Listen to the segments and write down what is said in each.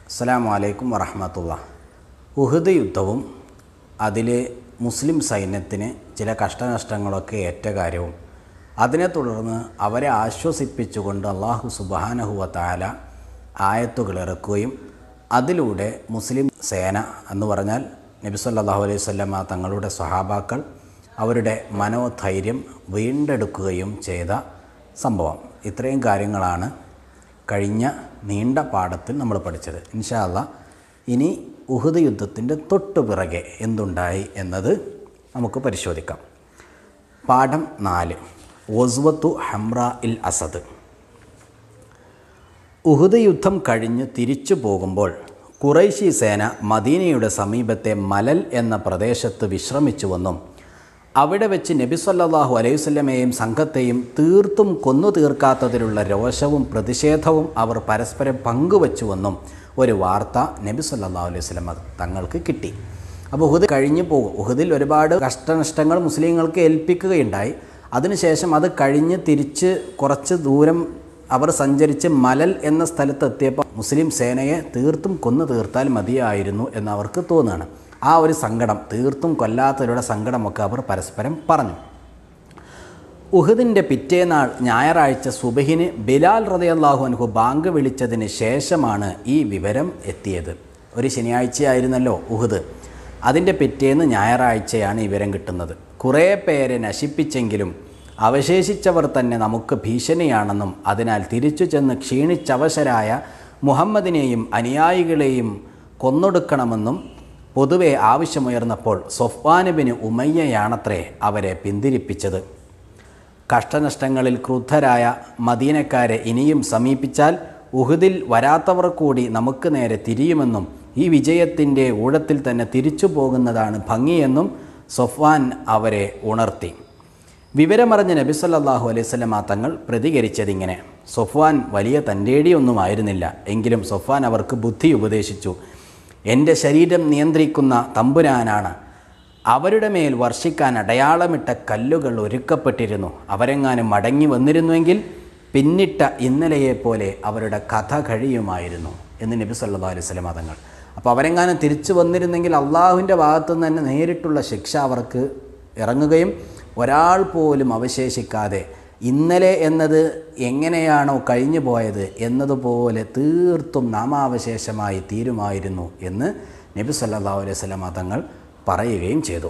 അസ്സലാമു അലൈക്കും വറഹമത്തുള്ള ഉഹുദ് യുദ്ധവും അതിലെ മുസ്ലിം സൈന്യത്തിന് ചില കഷ്ടനഷ്ടങ്ങളൊക്കെ ഏറ്റ കാര്യവും അതിനെ തുടർന്ന് അവരെ ആശ്വസിപ്പിച്ചുകൊണ്ട് അള്ളാഹു സുബാനഹുവ താല ആയത്തുകൾ ഇറക്കുകയും അതിലൂടെ മുസ്ലിം സേന എന്ന് പറഞ്ഞാൽ നബി സല്ലല്ലാഹു അലൈഹി വസല്ലമ തങ്ങളുടെ സ്വഹാബാക്കൾ അവരുടെ മനോധൈര്യം വീണ്ടെടുക്കുകയും ചെയ്ത സംഭവം ഇത്രയും കാര്യങ്ങളാണ് കഴിഞ്ഞ നീണ്ട പാഠത്തിൽ നമ്മൾ പഠിച്ചത് ഇൻഷാ അല്ലാ ഇനി ഉഹുദ് യുദ്ധത്തിൻ്റെ തൊട്ടു പിറകെ എന്തുണ്ടായി എന്നത് നമുക്ക് പരിശോധിക്കാം പാഠം നാല് ഒസ്വത്തു ഹംറ ഇൽ അസദ് ഉഹുദ് യുദ്ധം കഴിഞ്ഞ് തിരിച്ചു പോകുമ്പോൾ കുറൈശി സേന മദീനയുടെ സമീപത്തെ മലൽ എന്ന പ്രദേശത്ത് വിശ്രമിച്ചുവെന്നും അവിടെ വെച്ച് നബി സല്ലല്ലാഹു അലൈഹി വസല്ലമയെയും സംഘത്തെയും തീർത്തും കൊന്നു തീർക്കാത്തതിലുള്ള രോഷവും പ്രതിഷേധവും അവർ പരസ്പരം പങ്കുവച്ചുവെന്നും ഒരു വാർത്ത നബി സല്ലല്ലാഹു അലൈഹി വസല്ലമ തങ്ങൾക്ക് കിട്ടി അപ്പോൾ ഉഹുദ് കഴിഞ്ഞു പോകും ഉഹുദിൽ ഒരുപാട് കഷ്ടനഷ്ടങ്ങൾ മുസ്ലിങ്ങൾക്ക് ഏൽപ്പിക്കുകയുണ്ടായി അതിനുശേഷം അത് കഴിഞ്ഞ് തിരിച്ച് കുറച്ച് ദൂരം അവർ സഞ്ചരിച്ച് മലൽ എന്ന സ്ഥലത്തെത്തിയപ്പോൾ മുസ്ലിം സേനയെ തീർത്തും കൊന്നു തീർത്താൽ മതിയായിരുന്നു എന്ന് അവർക്ക് തോന്നുകയാണ് ആ ഒരു സങ്കടം തീർത്തും കൊല്ലാത്തവരുടെ സങ്കടമൊക്കെ അവർ പരസ്പരം പറഞ്ഞു ഉഹുദിൻ്റെ പിറ്റേനാൾ ഞായറാഴ്ച സുബഹിന് ബിലാൽ റതയല്ലാഹു അൻഹു ബാങ്ക് വിളിച്ചതിന് ശേഷമാണ് ഈ വിവരം എത്തിയത് ഒരു ശനിയാഴ്ചയായിരുന്നല്ലോ ഉഹുദ് അതിൻ്റെ പിറ്റേന്ന് ഞായറാഴ്ചയാണ് ഈ വിവരം കിട്ടുന്നത് കുറേ പേരെ നശിപ്പിച്ചെങ്കിലും അവശേഷിച്ചവർ തന്നെ നമുക്ക് ഭീഷണിയാണെന്നും അതിനാൽ തിരിച്ചു ചെന്ന് ക്ഷീണിച്ചവശരായ മുഹമ്മദിനെയും അനുയായികളെയും കൊന്നൊടുക്കണമെന്നും പൊതുവെ ആവശ്യമുയർന്നപ്പോൾ സൊഫ്വാനുബിന് ഉമയ്യയാണത്രേ അവരെ പിന്തിരിപ്പിച്ചത് കഷ്ടനഷ്ടങ്ങളിൽ ക്രുദ്ധരായ മദീനക്കാരെ ഇനിയും സമീപിച്ചാൽ ഉഹുദിൽ വരാത്തവർ കൂടി നമുക്ക് നേരെ തിരിയുമെന്നും ഈ വിജയത്തിൻ്റെ ഊഴത്തിൽ തന്നെ തിരിച്ചു പോകുന്നതാണ് ഭംഗിയെന്നും സൊഫ്വാൻ അവരെ ഉണർത്തി വിവരമറിഞ്ഞ നബി സല്ലല്ലാഹു അലൈഹി വസല്ലമ തങ്ങൾ പ്രതികരിച്ചതിങ്ങനെ സൊഫ്വാൻ വലിയ തൻ്റെടിയൊന്നും ആയിരുന്നില്ല എങ്കിലും സൊഫ്വാൻ അവർക്ക് ബുദ്ധി ഉപദേശിച്ചു എൻ്റെ ശരീരം നിയന്ത്രിക്കുന്ന തമ്പുരാനാണ് അവരുടെ മേൽ വർഷിക്കാൻ അടയാളമിട്ട കല്ലുകൾ ഒരുക്കപ്പെട്ടിരുന്നു അവരെങ്ങാനും മടങ്ങി വന്നിരുന്നുവെങ്കിൽ പിന്നിട്ട ഇന്നലെയെപ്പോലെ അവരുടെ കഥ കഴിയുമായിരുന്നു എന്ന് നബി സല്ലല്ലാഹു അലൈഹി വസല്ലമ തങ്ങൾ അപ്പോൾ അവരെങ്ങാനും തിരിച്ചു വന്നിരുന്നെങ്കിൽ അള്ളാഹുവിൻ്റെ ഭാഗത്തു നിന്ന് തന്നെ നേരിട്ടുള്ള ശിക്ഷ അവർക്ക് ഇറങ്ങുകയും ഒരാൾ പോലും അവശേഷിക്കാതെ ഇന്നലെ എന്നത് എങ്ങനെയാണോ കഴിഞ്ഞു പോയത് എന്നതുപോലെ തീർത്തും നാമാവശേഷമായി തീരുമായിരുന്നു എന്ന് നബി സല്ലല്ലാഹു അലൈഹി വസല്ലമ തങ്ങൾ പറയുകയും ചെയ്തു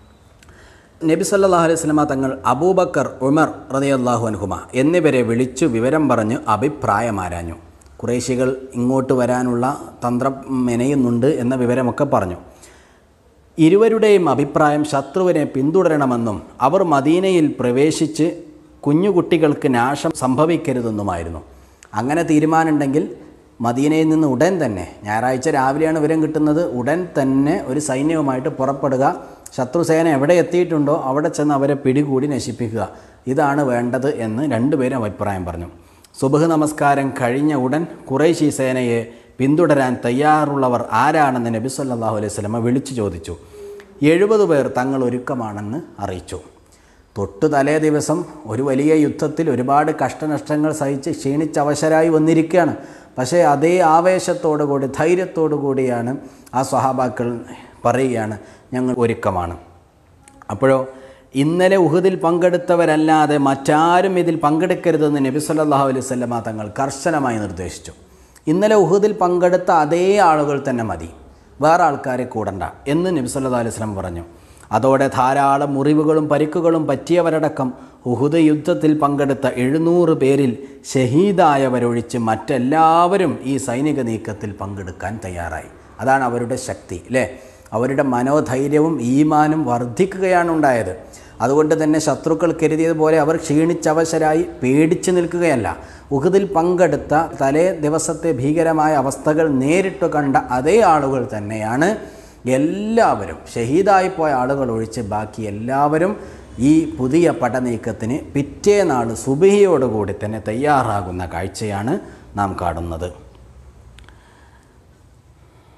നബി സല്ലല്ലാഹു അലൈഹി വസല്ലമ തങ്ങൾ അബൂബക്കർ ഉമർ റളിയല്ലാഹു അൻഹുമ എന്നിവരെ വിളിച്ചു വിവരം പറഞ്ഞ് അഭിപ്രായമാരാഞ്ഞു കുറേശികൾ ഇങ്ങോട്ട് വരാനുള്ള തന്ത്രം മെനയുന്നുണ്ട് എന്ന വിവരമൊക്കെ പറഞ്ഞു ഇരുവരുടെയും അഭിപ്രായം ശത്രുവിനെ പിന്തുടരണമെന്നും അവർ മദീനയിൽ പ്രവേശിച്ച് കുഞ്ഞുകുട്ടികൾക്ക് നാശം സംഭവിക്കരുതെന്നുമായിരുന്നു അങ്ങനെ തീരുമാനമുണ്ടെങ്കിൽ മദീനയിൽ നിന്ന് ഉടൻ തന്നെ ഞായറാഴ്ച രാവിലെയാണ് വിവരം കിട്ടുന്നത് ഉടൻ തന്നെ ഒരു സൈന്യവുമായിട്ട് പുറപ്പെടുക ശത്രുസേന എവിടെ എത്തിയിട്ടുണ്ടോ അവിടെ ചെന്ന് അവരെ പിടികൂടി നശിപ്പിക്കുക ഇതാണ് വേണ്ടത് എന്ന് രണ്ടുപേരും അഭിപ്രായം പറഞ്ഞു സുബഹ് നമസ്കാരം കഴിഞ്ഞ ഉടൻ കുറേശി സേനയെ പിന്തുടരാൻ തയ്യാറുള്ളവർ ആരാണെന്ന് നബി സല്ലല്ലാഹു അലൈഹി വസല്ലമ വിളിച്ചു ചോദിച്ചു എഴുപത് പേർ തങ്ങൾ ഒരുക്കമാണെന്ന് അറിയിച്ചു തൊട്ടു തലേ ദിവസം ഒരു വലിയ യുദ്ധത്തിൽ ഒരുപാട് കഷ്ടനഷ്ടങ്ങൾ സഹിച്ച് ക്ഷീണിച്ചവശരായി വന്നിരിക്കുകയാണ് പക്ഷേ അതേ ആവേശത്തോടു കൂടി ധൈര്യത്തോടു കൂടിയാണ് ആ സ്വഹാബാക്കൾ പറയുകയാണ് ഞങ്ങൾ ഒരുക്കമാണ് അപ്പോഴോ ഇന്നലെ ഉഹുദിൽ പങ്കെടുത്തവരല്ലാതെ മറ്റാരും ഇതിൽ പങ്കെടുക്കരുതെന്ന് നബി സല്ലല്ലാഹു അലൈഹി വസല്ലമ തങ്ങൾ കർശനമായി നിർദ്ദേശിച്ചു ഇന്നലെ ഉഹുദിൽ പങ്കെടുത്ത അതേ ആളുകൾ തന്നെ മതി വേറെ ആൾക്കാരെ കൂടണ്ട എന്ന് നബി സല്ലല്ലാഹു അലൈഹി വസല്ലം പറഞ്ഞു അതോടെ ധാരാളം മുറിവുകളും പരിക്കുകളും പറ്റിയവരടക്കം ഉഹുദ് യുദ്ധത്തിൽ പങ്കെടുത്ത എഴുന്നൂറ് പേരിൽ ഷഹീദായവരൊഴിച്ച് മറ്റെല്ലാവരും ഈ സൈനിക നീക്കത്തിൽ പങ്കെടുക്കാൻ തയ്യാറായി അതാണ് അവരുടെ ശക്തി അല്ലേ അവരുടെ മനോധൈര്യവും ഈമാനും വർദ്ധിക്കുകയാണ് ഉണ്ടായത് അതുകൊണ്ട് തന്നെ ശത്രുക്കൾ കരുതിയതുപോലെ അവർ ക്ഷീണിച്ചവശരായി പേടിച്ചു നിൽക്കുകയല്ല ഉഹുദിൽ പങ്കെടുത്ത തലേ ദിവസത്തെ ഭീകരമായ അവസ്ഥകൾ നേരിട്ട് കണ്ട അതേ ആളുകൾ തന്നെയാണ് എല്ലാവരും ഷഹീദായി പോയ ആളുകൾ ഒഴിച്ച് ബാക്കി എല്ലാവരും ഈ പുതിയ പടനീക്കത്തിന് പിറ്റേനാൾ സുബിഹിയോടുകൂടി തന്നെ തയ്യാറാകുന്ന കാഴ്ചയാണ് നാം കാണുന്നത്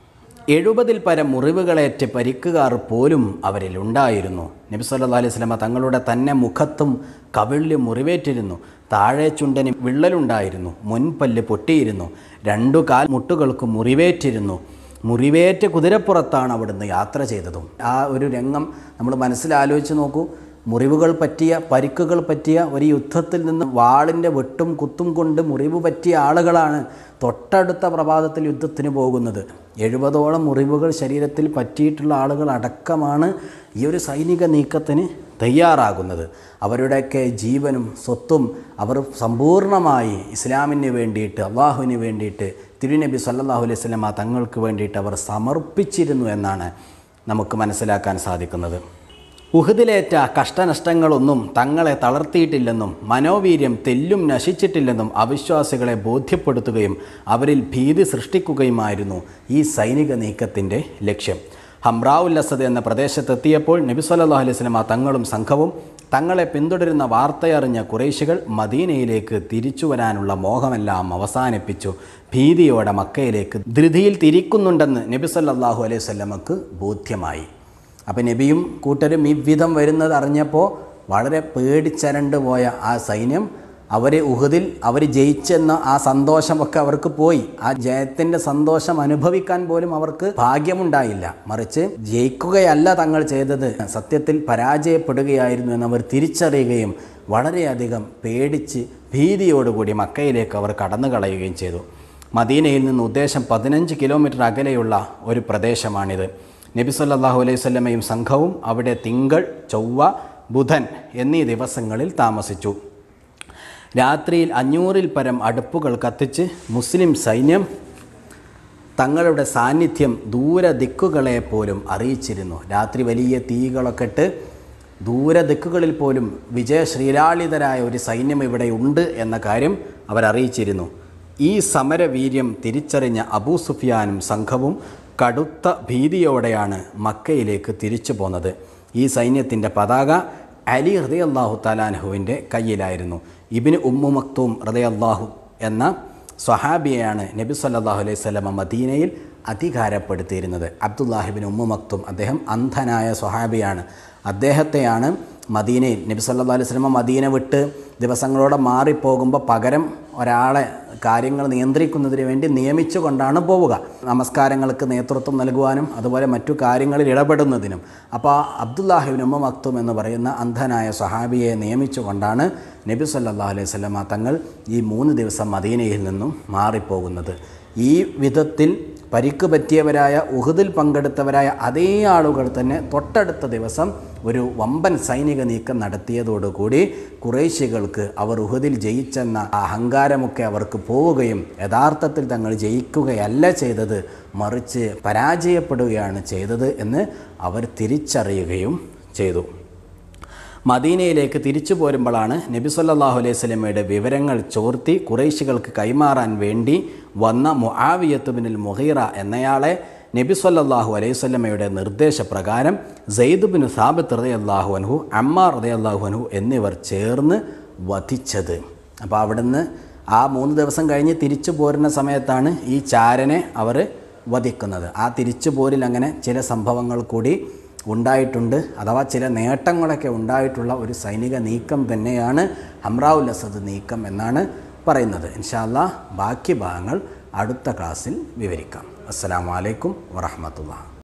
എഴുപതിൽ പരം മുറിവുകളേറ്റ് പരിക്കുകാർ പോലും അവരിലുണ്ടായിരുന്നു നബി സല്ലല്ലാഹു അലൈഹി വസല്ലമ തങ്ങളുടെ തന്നെ മുഖത്തും കവിളിലും മുറിവേറ്റിരുന്നു താഴെ ചുണ്ടന് വിള്ളലുണ്ടായിരുന്നു മുൻപല്ല് പൊട്ടിയിരുന്നു രണ്ടു കാൽ മുട്ടുകൾക്ക് മുറിവേറ്റിരുന്നു മുറിവേറ്റ കുതിരപ്പുറത്താണ് അവിടുന്ന് യാത്ര ചെയ്തതും ആ ഒരു രംഗം നമ്മൾ മനസ്സിലാലോചിച്ച് നോക്കൂ മുറിവുകൾ പറ്റിയ പരിക്കുകൾ പറ്റിയ ഒരു യുദ്ധത്തിൽ നിന്ന് വാളിൻ്റെ വെട്ടും കുത്തും കൊണ്ട് മുറിവ് പറ്റിയ ആളുകളാണ് തൊട്ടടുത്ത പ്രഭാതത്തിൽ യുദ്ധത്തിന് പോകുന്നത് എഴുപതോളം മുറിവുകൾ ശരീരത്തിൽ പറ്റിയിട്ടുള്ള ആളുകൾ അടക്കമാണ് ഈ ഒരു സൈനിക നീക്കത്തിന് തയ്യാറാകുന്നത് അവരുടെയൊക്കെ ജീവനും സ്വത്തും അവർ സമ്പൂർണ്ണമായി ഇസ്ലാമിന് വേണ്ടിയിട്ട് അള്ളാഹുവിന് വേണ്ടിയിട്ട് തിരുനബി സല്ലല്ലാഹു അലൈഹി വസല്ലമ തങ്ങൾക്ക് വേണ്ടിയിട്ട് അവർ സമർപ്പിച്ചിരുന്നു എന്നാണ് നമുക്ക് മനസ്സിലാക്കാൻ സാധിക്കുന്നത് ഉഹുദിലേറ്റ കഷ്ടനഷ്ടങ്ങളൊന്നും തങ്ങളെ തളർത്തിയിട്ടില്ലെന്നും മനോവീര്യം തെല്ലും നശിച്ചിട്ടില്ലെന്നും അവിശ്വാസികളെ ബോധ്യപ്പെടുത്തുകയും അവരിൽ ഭീതി സൃഷ്ടിക്കുകയുമായിരുന്നു ഈ സൈനിക നീക്കത്തിൻ്റെ ലക്ഷ്യം ഹംറാവുൽ അസദ് എന്ന പ്രദേശത്തെത്തിയപ്പോൾ നബി സല്ലല്ലാഹു അലൈഹി വസല്ലമ തങ്ങളും സംഘവും തങ്ങളെ പിന്തുടരുന്ന വാർത്തയറിഞ്ഞ കുറേശികൾ മദീനയിലേക്ക് തിരിച്ചു വരാനുള്ള മോഹമെല്ലാം അവസാനിപ്പിച്ചു ഭീതിയോടെ മക്കയിലേക്ക് ധൃതിയിൽ തിരിക്കുന്നുണ്ടെന്ന് നബി സല്ലല്ലാഹു അലൈഹി വസല്ലമക്ക് ബോധ്യമായി അപ്പം നബിയും കൂട്ടരും ഇவ்விധം വരുന്നത് അറിഞ്ഞപ്പോൾ വളരെ പേടിച്ചരണ്ട് പോയ ആ സൈന്യം അവർ ഉഹുദിൽ അവർ ജയിച്ചെന്ന ആ സന്തോഷമൊക്കെ അവർക്ക് പോയി ആ ജയത്തിൻ്റെ സന്തോഷം അനുഭവിക്കാൻ പോലും അവർക്ക് ഭാഗ്യമുണ്ടായില്ല മറിച്ച് ജയിക്കുകയല്ല തങ്ങൾ ചെയ്തത് സത്യത്തിൽ പരാജയപ്പെടുകയായിരുന്നു എന്ന് അവർ തിരിച്ചറിയുകയും വളരെയധികം പേടിച്ച് ഭീതിയോടുകൂടി മക്കയിലേക്ക് അവർ കടന്നു കളയുകയും ചെയ്തു മദീനയിൽ നിന്ന് ഉദ്ദേശം പതിനഞ്ച് കിലോമീറ്റർ അകലെയുള്ള ഒരു പ്രദേശമാണിത് നബി സല്ലല്ലാഹു അലൈഹി വസല്ലമയും സംഘവും അവിടെ തിങ്കൾ ചൊവ്വ ബുധൻ എന്നീ ദിവസങ്ങളിൽ താമസിച്ചു രാത്രിയിൽ അഞ്ഞൂറിൽ പരം അടുപ്പുകൾ കത്തിച്ച് മുസ്ലിം സൈന്യം തങ്ങളുടെ സാന്നിധ്യം ദൂരദിക്കുകളെ പോലും അറിയിച്ചിരുന്നു രാത്രി വലിയ തീകളൊക്കെ ഇട്ട് ദൂരദിക്കുകളിൽ പോലും വിജയശ്രീലാളിതരായ ഒരു സൈന്യം ഇവിടെ ഉണ്ട് എന്ന കാര്യം അവരറിയിച്ചിരുന്നു ഈ സമരവീര്യം തിരിച്ചറിഞ്ഞ അബൂ സുഫിയാനും സംഘവും കടുത്ത ഭീതിയോടെയാണ് മക്കയിലേക്ക് തിരിച്ചു പോന്നത് ഈ സൈന്യത്തിൻ്റെ പതാക അലി ഹൃദയല്ലാഹു താലാൻഹുവിൻ്റെ കയ്യിലായിരുന്നു ഇബിന് ഉമ്മു മക്തൂം ഹൃദയല്ലാഹു എന്ന സ്വഹാബിയെയാണ് നബി സല്ലല്ലാഹു അലൈഹി സ്വലമ മദീനയിൽ അധികാരപ്പെടുത്തിയിരുന്നത് അബ്ദുല്ലാഹിബിൻ ഉമ്മു മക്തും അദ്ദേഹം അന്ധനായ സ്വഹാബിയാണ് അദ്ദേഹത്തെയാണ് മദീനയിൽ നബി സല്ലല്ലാഹു അലൈഹി സ്വലമ മദീന വിട്ട് ദിവസങ്ങളോടെ മാറിപ്പോകുമ്പോൾ പകരം ഒരാളെ കാര്യങ്ങൾ നിയന്ത്രിക്കുന്നതിന് വേണ്ടി നിയമിച്ചുകൊണ്ടാണ് പോവുക നമസ്കാരങ്ങൾക്ക് നേതൃത്വം നൽകുവാനും അതുപോലെ മറ്റു കാര്യങ്ങളിൽ ഇടപെടുന്നതിനും അപ്പോൾ അബ്ദുല്ലാഹിബിൻ ഉമ്മ മക്തും എന്ന് പറയുന്ന അന്ധനായ സഹാബിയെ നിയമിച്ചുകൊണ്ടാണ് നബി സല്ലല്ലാഹു അലൈഹി സ്വലമ തങ്ങൾ ഈ മൂന്ന് ദിവസം മദീനയിൽ നിന്നും മാറിപ്പോകുന്നത് ഈ വിധത്തിൽ പരിക്ക് പറ്റിയവരായ ഉഹുദിൽ പങ്കെടുത്തവരായ അതേ ആളുകൾ തന്നെ തൊട്ടടുത്ത ദിവസം ഒരു വമ്പൻ സൈനിക നീക്കം നടത്തിയതോടുകൂടി കുറേശ്യകൾക്ക് അവർ ഉഹുദിൽ ജയിച്ചെന്ന അഹങ്കാരമൊക്കെ അവർക്ക് പോവുകയും യഥാർത്ഥത്തിൽ തങ്ങൾ ജയിക്കുകയല്ല ചെയ്തത് മറിച്ച് പരാജയപ്പെടുകയാണ് ചെയ്തത് എന്ന് അവർ തിരിച്ചറിയുകയും ചെയ്തു മദീനയിലേക്ക് തിരിച്ചു പോരുമ്പോഴാണ് നബി സല്ലല്ലാഹു അലൈഹി സ്വലമയുടെ വിവരങ്ങൾ ചോർത്തി കുറേശികൾക്ക് കൈമാറാൻ വേണ്ടി വന്ന മുആവിയത്ത് ബിനുൽ മുഹീറ എന്നയാളെ നബി സല്ലല്ലാഹു അലൈഹി സ്വലമയുടെ നിർദ്ദേശപ്രകാരം സെയ്ദ് ബിൻ സാബിത്ത് റളിയല്ലാഹു അൻഹു അമ്മാർ റളിയല്ലാഹു അൻഹു എന്നിവർ ചേർന്ന് വധിച്ചത് അപ്പോൾ അവിടുന്ന് ആ മൂന്ന് ദിവസം കഴിഞ്ഞ് തിരിച്ചു പോരുന്ന സമയത്താണ് ഈ ചാരനെ അവർ വധിക്കുന്നത് ആ തിരിച്ചു പോരിൽ അങ്ങനെ ചില സംഭവങ്ങൾ കൂടി ഉണ്ടായിട്ടുണ്ട് അഥവാ ചില നേട്ടങ്ങളൊക്കെ ഉണ്ടായിട്ടുള്ള ഒരു സൈനിക നീക്കം തന്നെയാണ് ഹംറാവുൽ അസദ് നീക്കം എന്നാണ് പറയുന്നത് ഇൻഷാല്ല ബാക്കി ഭാഗങ്ങൾ അടുത്ത ക്ലാസ്സിൽ വിവരിക്കാം അസ്സാം വലൈക്കും വറഹമത്തുള്ള